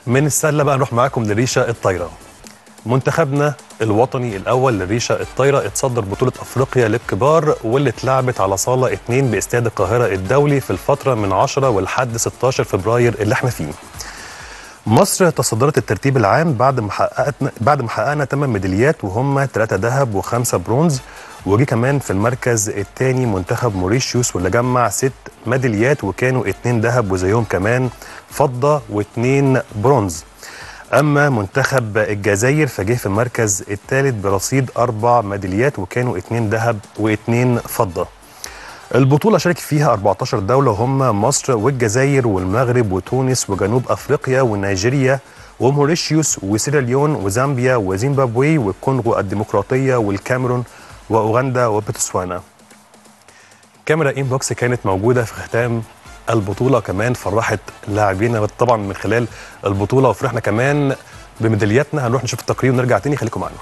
من السله بقى نروح معاكم لريشه الطايره منتخبنا الوطني الاول للريشه الطايره اتصدر بطوله افريقيا للكبار واللي اتلعبت على صاله 2 باستاد القاهره الدولي في الفتره من 10 ولحد 16 فبراير اللي احنا فيه مصر تصدرت الترتيب العام بعد ما حققنا بعد ما حققنا 8 ميداليات وهم 3 ذهب وخمسه برونز وجي كمان في المركز الثاني منتخب موريشيوس واللي جمع ست ميداليات وكانوا اتنين ذهب وزيهم كمان فضه واتنين برونز اما منتخب الجزائر فجه في المركز الثالث برصيد اربع ميداليات وكانوا اتنين ذهب واتنين فضه البطولة شارك فيها 14 دولة وهم مصر والجزائر والمغرب وتونس وجنوب أفريقيا ونيجيريا وموريشيوس وسيراليون وزامبيا وزيمبابوي والكونغو الديمقراطية والكاميرون وأوغندا وبوتسوانا كاميرا إنبوكس كانت موجودة في ختام البطولة كمان فرحت لاعبينا طبعا من خلال البطولة وفرحنا كمان بميدالياتنا هنروح نشوف التقرير ونرجع تاني خليكم معانا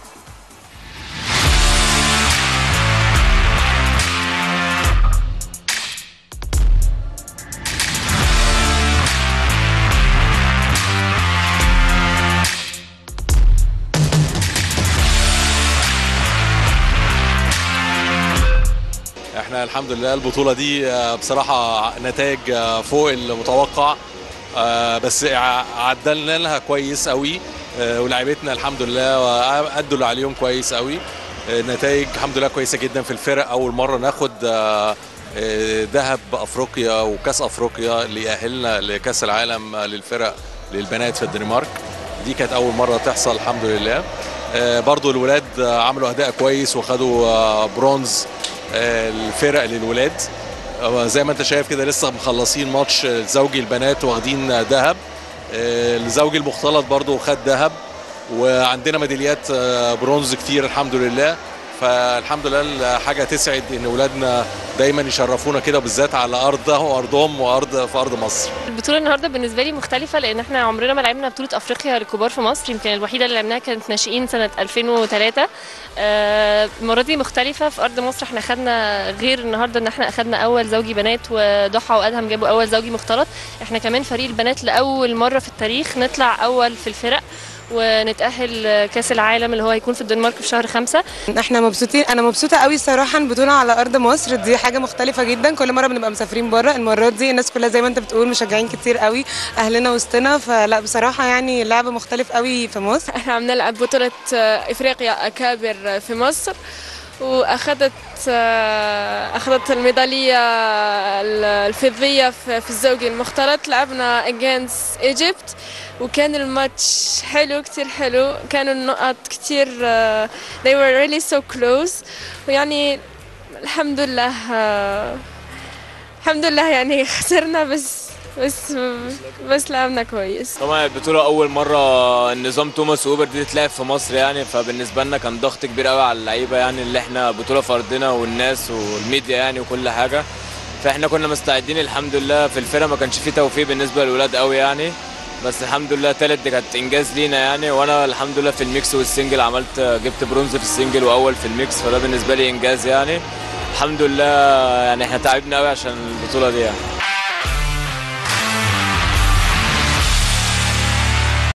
احنا الحمد لله البطولة دي آه، بصراحة نتائج آه، فوق المتوقع آه، بس ع- عدلنا لها كويس قوي آه، ولاعيبتنا الحمد لله أدوا اللي عليهم كويس قوي آه، نتائج الحمد لله كويسة جدا في الفرق أول مرة ناخد آه، آه، ذهب أفريقيا وكأس أفريقيا اللي يأهلنا لكأس العالم آه، للفرق للبنات في الدنمارك دي كانت أول مرة تحصل الحمد لله آه، برضو الولاد آه، عملوا أداء كويس وخدوا آه، برونز آه، الفرق للولاد آه، زي ما انت شايف كده لسه مخلصين ماتش آه، زوجي البنات واخدين آه، ذهب آه، الزوجي المختلط برضو خد ذهب وعندنا ميداليات آه، برونز كتير الحمد لله فالحمد لله حاجه تسعد ان اولادنا دايما يشرفونا كده بالذات على ارضهم وارضهم وارض في ارض مصر البطولة النهارده بالنسبة لي مختلفة لأن احنا عمرنا ما لعبنا بطولة أفريقيا للكبار في مصر يمكن الوحيدة اللي لعبناها كانت ناشئين سنة 2003 آه، المرة دي مختلفة في أرض مصر احنا خدنا غير النهارده إن احنا أخدنا أول زوجي بنات وضحى وأدهم جابوا أول زوجي مختلط احنا كمان فريق البنات لأول مرة في التاريخ نطلع أول في الفرق ونتأهل كأس العالم اللي هو هيكون في الدنمارك في شهر خمسة احنا مبسوطين انا مبسوطه قوي الصراحه البطوله على ارض مصر دي حاجه مختلفه جدا كل مره بنبقى مسافرين بره المرات دي الناس كلها زي ما انت بتقول مشجعين كتير قوي اهلنا وسطنا فلا بصراحه يعني اللعب مختلف قوي في مصر احنا عم نلعب بطولة آه، افريقيا اكابر في مصر واخذت آه، اخذت الميدالية الفضية في في الزوجي المختلط لعبنا against ايجيبت وكان الماتش حلو كتير حلو كانوا النقط كتير آه، they were really so close ويعني الحمد لله آه، الحمد لله يعني خسرنا بس بس بس لعبنا كويس طبعا البطولة أول مرة نظام توماس ووبر دي تتلعب في مصر يعني فبالنسبة لنا كان ضغط كبير قوي على اللعيبة يعني اللي احنا بطولة في أرضنا والناس والميديا يعني وكل حاجة فاحنا كنا مستعدين الحمد لله في الفرقة ما كانش فيه توفيق بالنسبة للولاد قوي يعني بس الحمد لله تالت دي كانت إنجاز لينا يعني وأنا الحمد لله في الميكس والسنجل عملت جبت برونز في السنجل وأول في الميكس فده بالنسبة لي إنجاز يعني الحمد لله يعني احنا تعبنا قوي عشان البطولة دي يعني